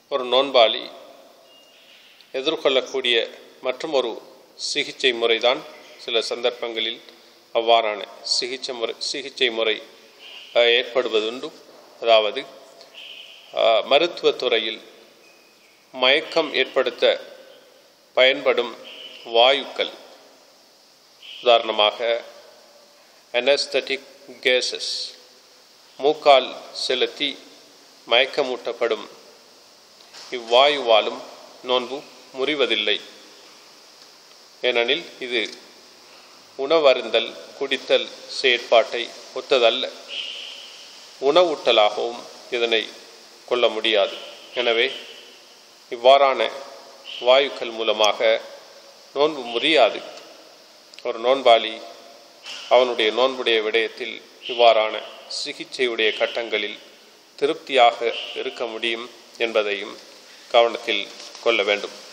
ஒரு நோன்பாளி எதிர்கொள்ளக்கூடிய மற்றும் ஒரு சிகிச்சை முறைதான் சில சந்தர்ப்பங்களில் அவ்வாறான சிகிச்சை முறை சிகிச்சை முறை அஹ், ஏற்படுவதுண்டு அதாவது அஹ், மருத்துவத்துறையில் மயக்கம் ஏற்படுத்த பயன்படும் வாயுக்கள் உதாரணமாக அனஸ்தட்டிக் கேசஸ் மூக்கால் செலுத்தி மயக்கமூட்டப்படும் இவ்வாயுவாலும் நோன்பு முறிவதில்லை ஏனெனில் இது உணவருந்தல் குடித்தல் செயற்பாட்டை ஒத்ததல்ல உணவூட்டலாகவும் இதனை கொள்ள முடியாது எனவே இவ்வாறான வாயுக்கள் மூலமாக நோன்பு முறியாது ஒரு நோன்பாளி அவனுடைய நோன்புடைய விடயத்தில் இவ்வாறான சிகிச்சையுடைய கட்டங்களில் திருப்தியாக இருக்க முடியும் என்பதையும் கவனத்தில் கொள்ள வேண்டும்